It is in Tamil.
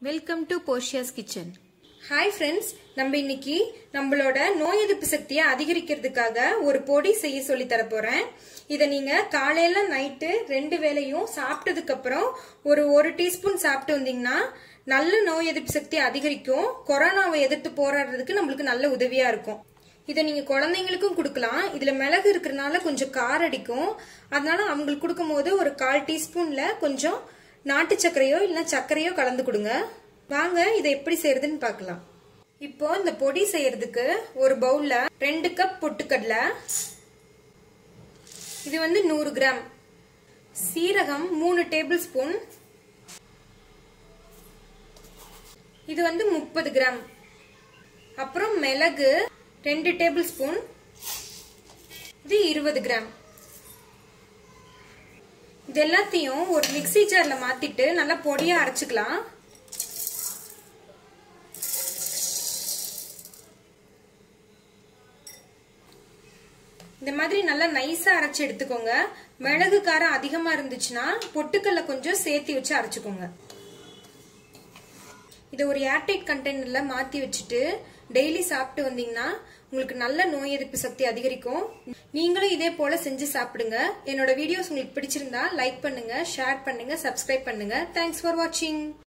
welcome to Portia's kitchen hi friends நம்ம இன்னைக்கு நம்மளோட நோய் எதிர்ப்பு சக்தியை அதிகரிக்கிறதுக்காக ஒரு பொடி செய்ய சொல்லி தர போறேன் இதை நீங்க காலையில நைட்டு ரெண்டு வேளையும் சாப்பிட்டதுக்கு அப்புறம் ஒரு ஒரு டீஸ்பூன் சாப்பிட்டு வந்தீங்கன்னா நல்ல நோய் எதிர்ப்பு சக்தி அதிகரிக்கும் கொரோனாவை எதிர்த்து போராடுறதுக்கு நம்மளுக்கு நல்ல உதவியா இருக்கும் இதை நீங்க குழந்தைங்களுக்கும் கொடுக்கலாம் இதுல மிளகு இருக்கிறதுனால கொஞ்சம் கார் அடிக்கும் அதனால அவங்களுக்கு கொடுக்கும் போது ஒரு கால் டீஸ்பூன்ல கொஞ்சம் நாட்டு சர்க்கரையோ இல்லைன்னா சர்க்கரையோ கலந்து கொடுங்க வாங்க இதை எப்படி செய்யறதுன்னு பார்க்கலாம் இப்போ இந்த பொடி செய்யறதுக்கு ஒரு பவுல்ல ரெண்டு கப் பொட்டுக்கடலை இது வந்து நூறு கிராம் சீரகம் மூணு டேபிள் ஸ்பூன் இது வந்து முப்பது கிராம் அப்புறம் மிளகு ரெண்டு டேபிள் ஸ்பூன் இது இருபது கிராம் இது எல்லாத்தையும் ஒரு மிக்சி ஜார்ல மாத்திட்டு நல்லா பொடியா அரைச்சுக்கலாம் இந்த மாதிரி நல்லா நைஸா அரைச்சு எடுத்துக்கோங்க மிளகு காரம் அதிகமா இருந்துச்சுன்னா பொட்டுக்கல்ல கொஞ்சம் சேர்த்து வச்சு அரைச்சுக்கோங்க இதை ஒரு ஏர்டைட் கண்டெய்னர்ல மாத்தி வச்சுட்டு டெய்லி சாப்பிட்டு வந்தீங்கன்னா உங்களுக்கு நல்ல நோய் எதிர்ப்பு சக்தி அதிகரிக்கும் நீங்களும் இதே போல செஞ்சு சாப்பிடுங்க என்னோட வீடியோஸ் உங்களுக்கு பிடிச்சிருந்தா லைக் பண்ணுங்க ஷேர் பண்ணுங்க சப்ஸ்கிரைப் பண்ணுங்க தேங்க்ஸ் ஃபார் வாட்சிங்